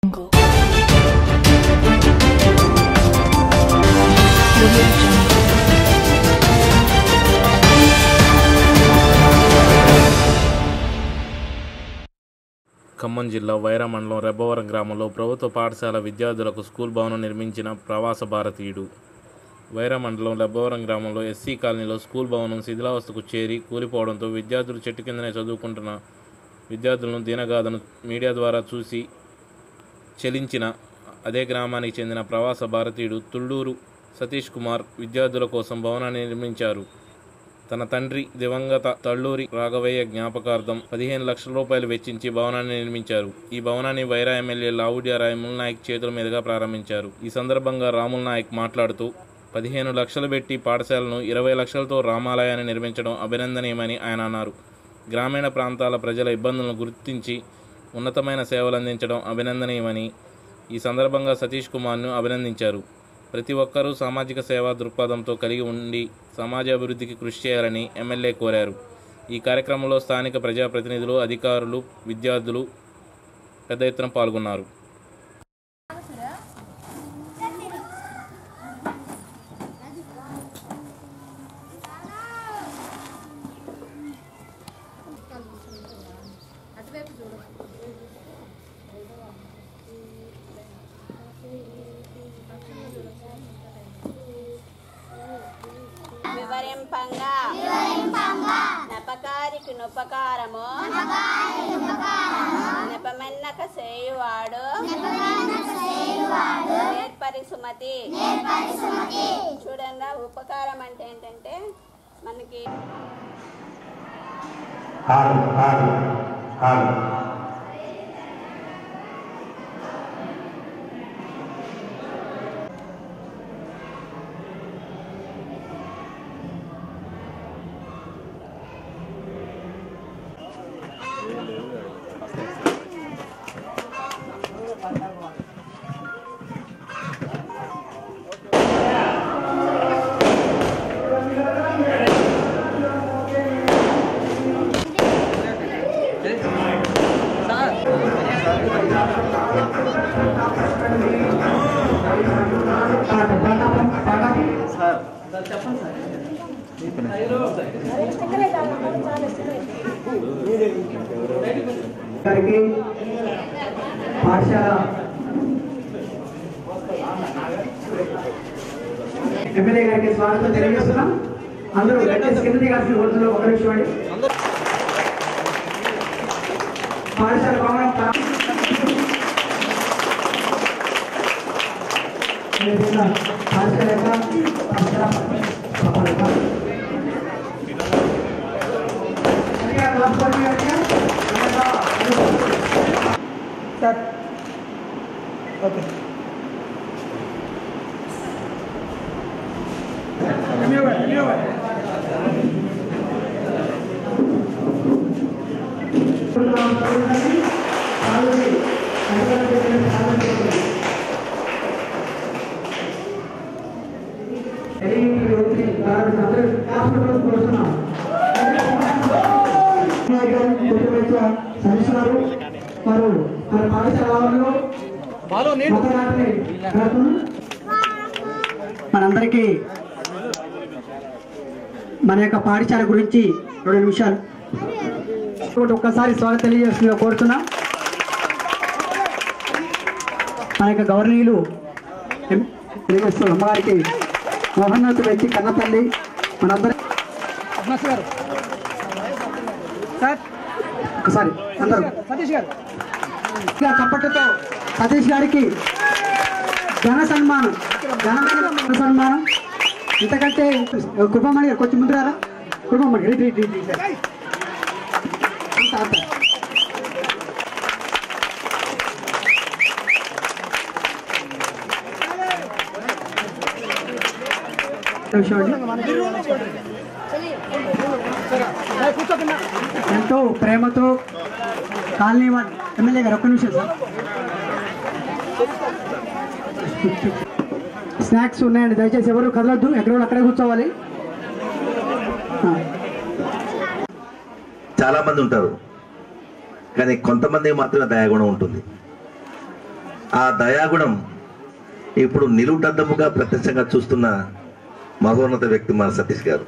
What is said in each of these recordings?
Jungle. Audio Jungle. Khammam జిల్లా వైరా మండలం రెబ్బవరం గ్రామంలో ప్రభుత్వ పాఠశాల విద్యార్థులకు స్కూల్ భవనం నిర్మించిన ప్రవాస భారతీయుడు వైరా మండలం రెబ్బవరం గ్రామంలో ఎస్సీ కాలనీలో స్కూల్ భవనం శిథిలావస్థకు చేరి కూలిపోవడంతో విద్యార్థులు చెట్టు కిందనే చదువుకుంటున్న విద్యార్థులను దీనగాథను మీడియా ద్వారా చూసి చెలించిన అదే గ్రామానికి చెందిన ప్రవాస భారతీయుడు తుళ్ళూరు సతీష్ కుమార్ విద్యార్థుల కోసం భవనాన్ని నిర్మించారు తన తండ్రి దివంగత తళ్ళూరి రాఘవయ్య జ్ఞాపకార్థం పదిహేను లక్షల రూపాయలు వెచ్చించి భవనాన్ని నిర్మించారు ఈ భవనాన్ని వైరా ఎమ్మెల్యే లావుడ్యా రాయముల్ నాయక్ చేతుల మీదుగా ప్రారంభించారు ఈ సందర్భంగా రాముల్ నాయక్ మాట్లాడుతూ పదిహేను లక్షలు పెట్టి పాఠశాలను ఇరవై లక్షలతో రామాలయాన్ని నిర్మించడం అభినందనీయమని ఆయన అన్నారు గ్రామీణ ప్రాంతాల ప్రజల ఇబ్బందులను గుర్తించి ఉన్నతమైన సేవలు అందించడం అభినందనీయమని ఈ సందర్భంగా సతీష్ కుమార్ను అభినందించారు ప్రతి ఒక్కరూ సామాజిక సేవా దృక్పథంతో కలిగి ఉండి సమాజ అభివృద్ధికి కృషి చేయాలని ఎమ్మెల్యే కోరారు ఈ కార్యక్రమంలో స్థానిక ప్రజాప్రతినిధులు అధికారులు విద్యార్థులు పెద్ద ఎత్తున పాల్గొన్నారు వివరింపంగా నపకారికి నుపకారము నెపమెన్నక చేయువాడు నేర్పరి సుమతి చూడండి ఉపకారం అంటే ఏంటంటే మనకి హాల్ హాల్ హాల్ గారికి పాఠశాల ఎమ్మెల్యే గారికి స్వాగతం తెలియజేస్తున్నాం అందరూ గట్టి కింద దిగాల్సిన కోరుతున్నాం ఒక నిమిషం అండి పాఠశాల భవనం ప్రా- పాఠశాల యొక్క పాఠశాల పాఠశాల గట్టిగా క్లాస్ కొట్టి గట్టిగా. సార్ ఓకే సంవత్సరాలు వారు మన పాఠశాలలో మొక్కనాటిని నాటును మనందరికీ మన యొక్క పాఠశాల గురించి రెండు నిమిషాలు ఒకటి ఒక్కసారి స్వాగతం తెలియజేస్తుందిగా కోరుతున్నాం మన యొక్క గవర్నీయులు ఎం- తెలియజేస్తున్న అమ్మగారికి మోహన్నత వ్యక్తి కన్న తల్లి మనందరి గారు సార్ ఒకసారి అందరూ సతీష్ గారు చప్పట్లతో సతీష్ గారికి ఘన సన్మానం ఘనమైన ఘన సన్మానం ఇంతకంటే కృపమణి గారు కొంచెం ముందు రారా కృపమణి గారు, ఇటు, ఇటు, ఇటు, ఇటు. అంత, అంత. నిమిషం అండి. ఎంతో ప్రేమతో కాలనీ వార్డ్ ఎమ్మెల్యే గారు ఒక్క నిమిషం సార్ స్నాక్స్ ఉన్నాయండి దయచేసి ఎవరు కదలొద్దు ఎక్కడ వాళ్ళు అక్కడే కూర్చోవాలి ఆ. చాలా మంది ఉంటారు కానీ కొంతమంది మాత్రమే దయాగుణం ఉంటుంది ఆ దయాగుణం ఇప్పుడు నిలువుటద్దముగా ప్రత్యక్షంగా చూస్తున్న మహోన్నత వ్యక్తి మన సతీష్ గారు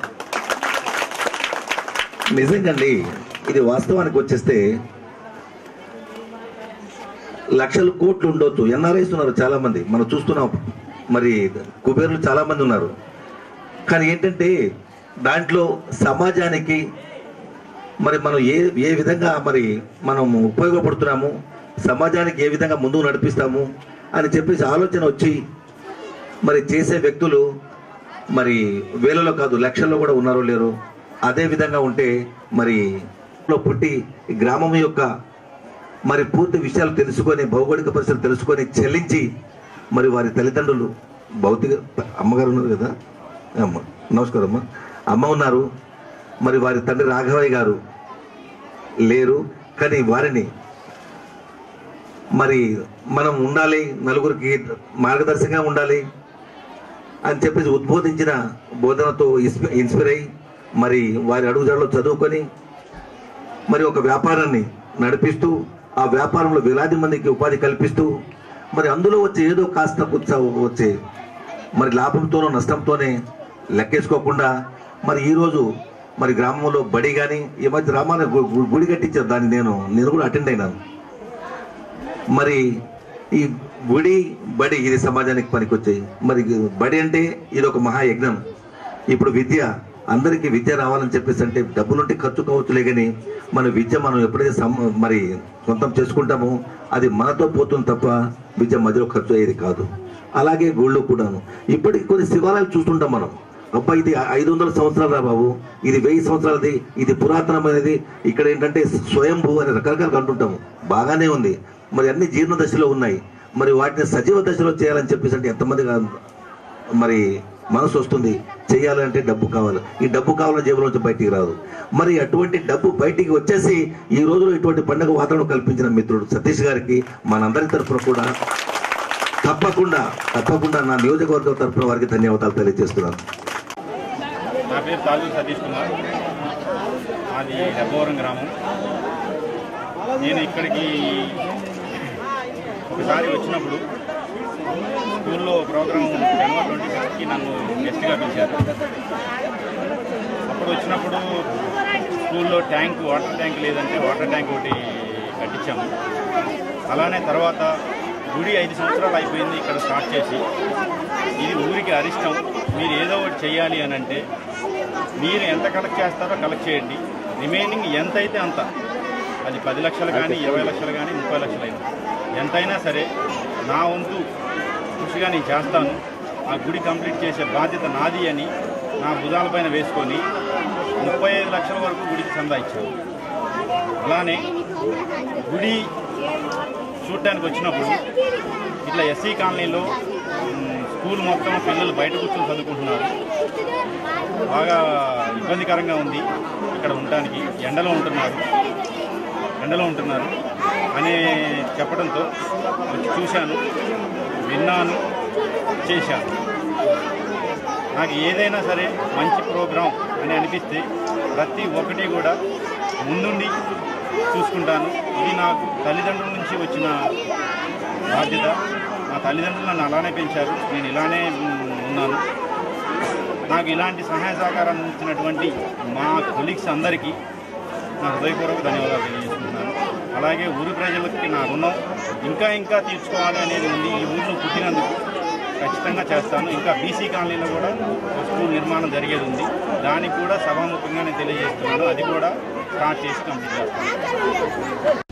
నిజంగండి ఇది వాస్తవానికి వచ్చేస్తే లక్షల కోట్లు ఉండొచ్చు ఎన్ఆర్ఐస్ ఉన్నారు చాలా మంది మనం చూస్తున్నాం మరి కుబేర్లు చాలా మంది ఉన్నారు కానీ ఏంటంటే దాంట్లో సమాజానికి మరి మనం ఏ ఏ విధంగా మరి మనం ఉపయోగపడుతున్నాము సమాజానికి ఏ విధంగా ముందుకు నడిపిస్తాము అని చెప్పేసి ఆలోచన వచ్చి మరి చేసే వ్యక్తులు మరి వేలలో కాదు లక్షల్లో కూడా ఉన్నారో లేరు అదే విధంగా ఉంటే మరి లో పుట్టి ఈ గ్రామం యొక్క మరి పూర్తి విషయాలు తెలుసుకొని భౌగోళిక పరిస్థితులు తెలుసుకొని చెల్లించి మరి వారి తల్లిదండ్రులు భౌతిక అమ్మగారు ఉన్నారు కదా అమ్మ నమస్కారం అమ్మ అమ్మ ఉన్నారు మరి వారి తండ్రి రాఘవయ్య గారు లేరు కానీ వారిని మరి మనం ఉండాలి నలుగురికి మార్గదర్శకంగా ఉండాలి అని చెప్పేసి ఉద్బోధించిన బోధనతో ఇన్స్పి- ఇన్స్పైర్ అయ్యి మరి వారి అడుగుజాడలో చదువుకొని మరి ఒక వ్యాపారాన్ని నడిపిస్తూ ఆ వ్యాపారంలో వేలాది మందికి ఉపాధి కల్పిస్తూ మరి అందులో వచ్చే ఏదో కాస్త కుచ్చ వచ్చే మరి లాభంతోనో నష్టంతోనే లెక్కేసుకోకుండా మరి ఈరోజు మరి గ్రామంలో బడి కానీ ఈ మధ్య రామాన గుడి కట్టించారు దాన్ని నేను నేను కూడా అటెండ్ అయినాను మరి ఈ గుడి బడి ఇది సమాజానికి పనికొచ్చాయి మరి బడి అంటే ఇది ఒక మహాయజ్ఞం ఇప్పుడు విద్య అందరికీ విద్య రావాలని చెప్పేసి అంటే డబ్బులుంటే ఖర్చు కావచ్చులే కానీ మన విద్య మనం ఎప్పుడైతే సమ- మరి సొంతం చేసుకుంటామో అది మనతో పోతుంది తప్ప విద్య మధ్యలో ఖర్చు అయ్యేది కాదు అలాగే గుళ్ళు కూడాను ఇప్పటికి కొన్ని శివాలయాలు చూస్తుంటాం మనం అబ్బా ఇది ఐదు వందల సంవత్సరాలు రా బాబు ఇది వెయ్యి సంవత్సరాలది ఇది పురాతనమైనది ఇక్కడ ఏంటంటే స్వయంభూ అని రకరకాలుగా అంటుంటాము బాగానే ఉంది మరి అన్ని జీర్ణ దశలో ఉన్నాయి మరి వాటిని సజీవ దశలో చేయాలని చెప్పేసి అంటే ఎంతమంది కా- మరి మనసు వస్తుంది చేయాలంటే డబ్బు కావాలి ఈ డబ్బు కావాలని జేబులోంచి బయటికి రాదు మరి అటువంటి డబ్బు బయటికి వచ్చేసి ఈ రోజులో ఇటువంటి పండుగ వాతావరణం కల్పించిన మిత్రుడు సతీష్ గారికి మనందరి తరఫున కూడా తప్పకుండా తప్పకుండా నా నియోజకవర్గం తరఫున వారికి ధన్యవాదాలు తెలియజేస్తున్నాను నా పేరు తాలూరు సతీష్ కుమార్ మాది రెబ్బవరం గ్రామం నేను ఇక్కడికి ఒకసారి వచ్చినప్పుడు స్కూల్లో ప్రోగ్రామ్ జనవరి ట్వంటీ సిక్స్కి నన్ను గెస్ట్గా పిలిచారు అప్పుడు వచ్చినప్పుడు స్కూల్లో ట్యాంక్ వాటర్ ట్యాంక్ లేదంటే వాటర్ ట్యాంక్ ఒకటి కట్టించాము అలానే తర్వాత గుడి ఐదు సంవత్సరాలు అయిపోయింది ఇక్కడ స్టార్ట్ చేసి ఇది ఊరికి అరిష్టం మీరు ఏదో ఒకటి చేయాలి అని అంటే మీరు ఎంత కలెక్ట్ చేస్తారో కలెక్ట్ చేయండి రిమైనింగ్ ఎంత అయితే అంత అది పది లక్షలు కానీ ఇరవై లక్షలు కానీ ముప్పై లక్షలు అయినా ఎంతైనా సరే నా వంతు కృషిగా నేను చేస్తాను ఆ గుడి కంప్లీట్ చేసే బాధ్యత నాది అని నా భుజాలపైన వేసుకొని ముప్పై ఐదు లక్షల వరకు గుడికి చందా ఇచ్చాను అలానే గుడి చూడటానికి వచ్చినప్పుడు ఇట్లా ఎస్సీ కాలనీలో మ్, స్కూల్ మొత్తం పిల్లలు బయట కూర్చొని చదువుకుంటున్నారు బాగా ఇబ్బందికరంగా ఉంది ఇక్కడ ఉండటానికి ఎండలో ఉంటున్నారు ఎండలో ఉంటున్నారు అని చెప్పడంతో వచ్చి చూశాను విన్నాను చేశాను నాకు ఏదైనా సరే మంచి ప్రోగ్రాం అని అనిపిస్తే ప్రతి ఒక్కటి కూడా ముందుండి చూసుకుంటాను ఇది నాకు తల్లిదండ్రుల నుంచి వచ్చిన బాధ్యత నా తల్లిదండ్రులు నన్ను అలానే పెంచారు నేను ఇలానే మ్, ఉన్నాను నాకు ఇలాంటి సహాయ సహకారాన్ని అందించినటువంటి మా కొలీగ్స్ అందరికీ నా హృదయపూర్వక ధన్యవాదాలు తెలియజేస్తున్నాను అలాగే ఊరి ప్రజలకి నా రుణం ఇంకా ఇంకా తీర్చుకోవాలి అనేది ఉంది ఈ ఊరిలో పుట్టినందుకు ఖచ్చితంగా చేస్తాను ఇంకా బీసీ కాలనీలో కూడా ఒక స్కూల్ నిర్మాణం జరిగేది ఉంది దానికి కూడా సభాముఖంగా నేను తెలియజేస్తున్నాను అది కూడా స్టార్ట్ చేసి కంప్లీట్ చేస్తాను